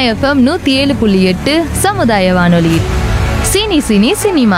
FM நூத்தி ஏழு புள்ளி எட்டு சமுதாய வானொலி சினி சினி சினிமா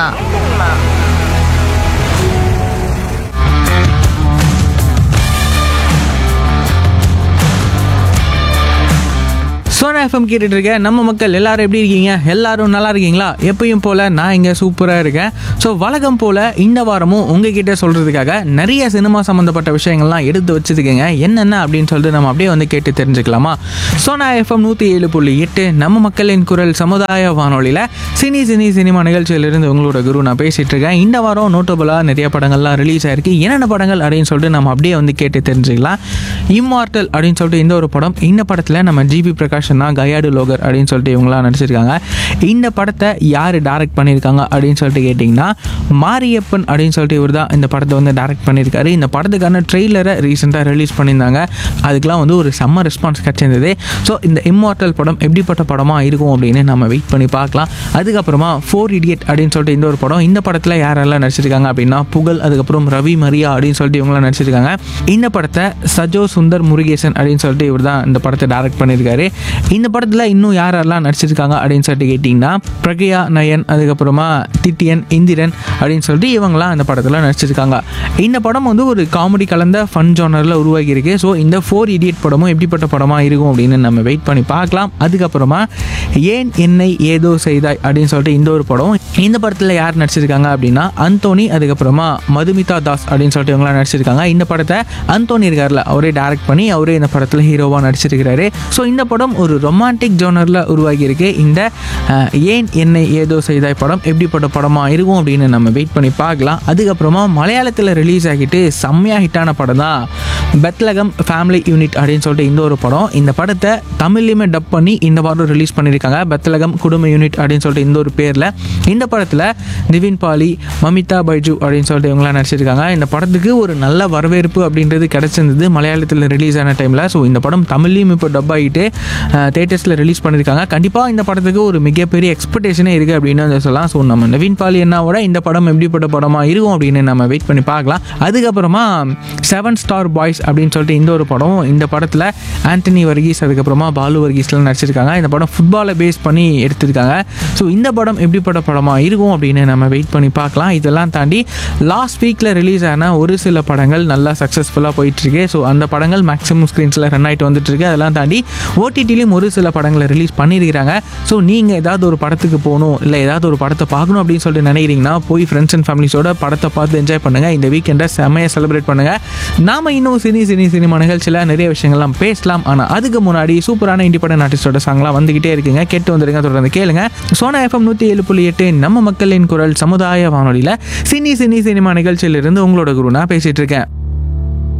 சோனா எஃப்எம் கேட்டுட்டு இருக்கேன் நம்ம மக்கள் எல்லாரும் எப்படி இருக்கீங்க எல்லாரும் நல்லா இருக்கீங்களா எப்பயும் போல நான் இங்கே சூப்பராக இருக்கேன் ஸோ வழக்கம் போல இந்த வாரமும் உங்ககிட்ட சொல்றதுக்காக நிறைய சினிமா சம்மந்தப்பட்ட விஷயங்கள்லாம் எடுத்து வச்சிருக்கேங்க என்னென்ன அப்படின்னு சொல்லிட்டு நம்ம அப்படியே வந்து கேட்டு தெரிஞ்சுக்கலாமா சோனா எஃப்எம் நூற்றி ஏழு புள்ளி எட்டு நம்ம மக்களின் குரல் சமுதாய வானொலியில் சினி சினி சினிமா நிகழ்ச்சியிலிருந்து உங்களோட குரு நான் பேசிட்டு இருக்கேன் இந்த வாரம் நோட்டபுளாக நிறைய படங்கள்லாம் ரிலீஸ் ஆயிருக்கு என்னென்ன படங்கள் அப்படின்னு சொல்லிட்டு நம்ம அப்படியே வந்து கேட்டு தெரிஞ்சுக்கலாம் இம்மார்டல் அப்படின்னு சொல்லிட்டு இந்த ஒரு படம் இந்த படத்தில் நம்ம ஜிபி பிரகாஷ் தான் கயாடு லோகர் அப்படின்னு சொல்லிட்டு இவங்களாம் நடிச்சிருக்காங்க இந்த படத்தை யார் டைரக்ட் பண்ணியிருக்காங்க அப்படின்னு சொல்லிட்டு கேட்டிங்கன்னா மாரியப்பன் அப்படின்னு சொல்லிட்டு இவர் தான் இந்த படத்தை வந்து டைரக்ட் பண்ணியிருக்காரு இந்த படத்துக்கான ட்ரெய்லரை ரீசெண்டாக ரிலீஸ் பண்ணியிருந்தாங்க அதுக்கெலாம் வந்து ஒரு செம்ம ரெஸ்பான்ஸ் கிடச்சிருந்தது ஸோ இந்த இம்மார்டல் படம் எப்படிப்பட்ட படமாக இருக்கும் அப்படின்னு நம்ம வெயிட் பண்ணி பார்க்கலாம் அதுக்கப்புறமா ஃபோர் இடியட் அப்படின்னு சொல்லிட்டு இந்த ஒரு படம் இந்த படத்தில் யாரெல்லாம் நடிச்சிருக்காங்க அப்படின்னா புகழ் அதுக்கப்புறம் ரவி மரியா அப்படின்னு சொல்லிட்டு இவங்களாம் நடிச்சிருக்காங்க இந்த படத்தை சஜோ சுந்தர் முருகேசன் அப்படின்னு சொல்லிட்டு இவர் தான் இந்த படத்தை டைரக்ட் பண்ணியிருக்காரு இந்த படத்தில் இன்னும் யாரெல்லாம் நடிச்சிருக்காங்க அப்படின்னு சொல்லிட்டு கேட்டிங்கன்னா பிரக்யா நயன் அதுக்கப்புறமா திட்டியன் இந்திரன் அப்படின்னு சொல்லிட்டு இவங்களாம் இந்த படத்தில் நடிச்சிருக்காங்க இந்த படம் வந்து ஒரு காமெடி கலந்த ஃபன் ஜோனரில் உருவாகி இருக்கு ஸோ இந்த ஃபோர் இடியட் படமும் எப்படிப்பட்ட படமாக இருக்கும் அப்படின்னு நம்ம வெயிட் பண்ணி பார்க்கலாம் அதுக்கப்புறமா ஏன் என்னை ஏதோ செய்தாய் அப்படின்னு சொல்லிட்டு இந்த ஒரு படம் இந்த படத்தில் யார் நடிச்சிருக்காங்க அப்படின்னா அந்தோனி அதுக்கப்புறமா மதுமிதா தாஸ் அப்படின்னு சொல்லிட்டு இவங்களாம் நடிச்சிருக்காங்க இந்த படத்தை அந்தோனி இருக்கார்ல அவரே டைரக்ட் பண்ணி அவரே இந்த படத்தில் ஹீரோவாக நடிச்சிருக்கிறாரு ஸோ இந்த படம் ஒரு ரொமான்டிக் ஜோனரில் உருவாகி இருக்கு இந்த அஹ், ஏன் என்னை ஏதோ செய்தாய் படம் எப்படிப்பட்ட படமாக இருக்கும் அப்படின்னு நம்ம வெயிட் பண்ணி பார்க்கலாம் அதுக்கப்புறமா மலையாளத்தில் ரிலீஸ் ஆகிட்டு செம்மையாக ஹிட்டான படம் தான் பெத்லகம் ஃபேமிலி யூனிட் அப்படின்னு சொல்லிட்டு இந்த ஒரு படம் இந்த படத்தை தமிழ்லையுமே டப் பண்ணி இந்த வாரம் ரிலீஸ் பண்ணியிருக்காங்க பெத்லகம் குடும்ப யூனிட் அப்படின்னு சொல்லிட்டு இந்த ஒரு பேரில் இந்த படத்தில் நிவின் பாலி மமிதா பைஜு அப்படின்னு சொல்லிட்டு இவங்களாம் நடிச்சிருக்காங்க இந்த படத்துக்கு ஒரு நல்ல வரவேற்பு அப்படின்றது கிடச்சிருந்தது மலையாளத்தில் ரிலீஸ் ஆன டைமில் ஸோ இந்த படம் தமிழ்லையும் இப்போ டப் ஆகிட்டு தேட்டர்ஸில் ரிலீஸ் பண்ணியிருக்காங்க கண்டிப்பாக இந்த படத்துக்கு ஒரு மிகப்பெரிய எக்ஸ்பெக்டேஷனே இருக்குது அப்படின்னு வந்து சொல்லலாம் ஸோ நம்ம நவீன் பாலி என்னவோட இந்த படம் எப்படிப்பட்ட படமாக இருக்கும் அப்படின்னு நம்ம வெயிட் பண்ணி பார்க்கலாம் அதுக்கப்புறமா செவன் ஸ்டார் பாய்ஸ் அப்படின்னு சொல்லிட்டு இந்த ஒரு படம் இந்த படத்தில் ஆண்டனி வர்கீஸ் அதுக்கப்புறமா பாலு வர்கீஸ்லாம் நடிச்சிருக்காங்க இந்த படம் ஃபுட்பாலை பேஸ் பண்ணி எடுத்திருக்காங்க ஸோ இந்த படம் எப்படிப்பட்ட படமாக இருக்கும் அப்படின்னு நம்ம வெயிட் பண்ணி பார்க்கலாம் இதெல்லாம் தாண்டி லாஸ்ட் வீக்கில் ரிலீஸ் ஆன ஒரு சில படங்கள் நல்லா சக்ஸஸ்ஃபுல்லாக போயிட்டுருக்கு ஸோ அந்த படங்கள் மேக்ஸிமம் ஸ்க்ரீன்ஸில் ரன் ஆகிட்டு வந்துட்டு இருக்கு அதெல்லாம் தாண்டி ஓடிடிலையும் ஒரு சில படங்களை ரிலீஸ் பண்ணியிருக்கிறாங்க ஸோ நீங்கள் ஏதாவது ஒரு படத்துக்கு போகணும் இல்லை ஏதாவது ஒரு படத்தை பார்க்கணும் அப்படின்னு சொல்லிட்டு நினைக்கிறீங்கன்னா போய் ஃப்ரெண்ட்ஸ் அண்ட் ஃபேமிலிஸோட படத்தை பார்த்து என்ஜாய் பண்ணுங்கள் இந்த வீக்கெண்டை செம்மையாக செலிப்ரேட் பண்ணுங்கள் நாம இன்னும் சினி சினி சினிமா நிகழ்ச்சியில் நிறைய விஷயங்கள்லாம் பேசலாம் ஆனால் அதுக்கு முன்னாடி சூப்பரான இண்டிபெண்டன்ட் ஆர்டிஸ்டோட சாங்லாம் வந்துகிட்டே இருக்குங்க கேட்டு வந்துருங்க தொடர்ந்து கேளுங்க சோனா எஃப்எம் நூற்றி ஏழு புள்ளி எட்டு நம்ம மக்களின் குரல் சமுதாய வானொலியில் சினி சினி சினிமா நிகழ்ச்சியிலிருந்து உங்களோட குரு நான் பேசிட்டு இருக்கேன்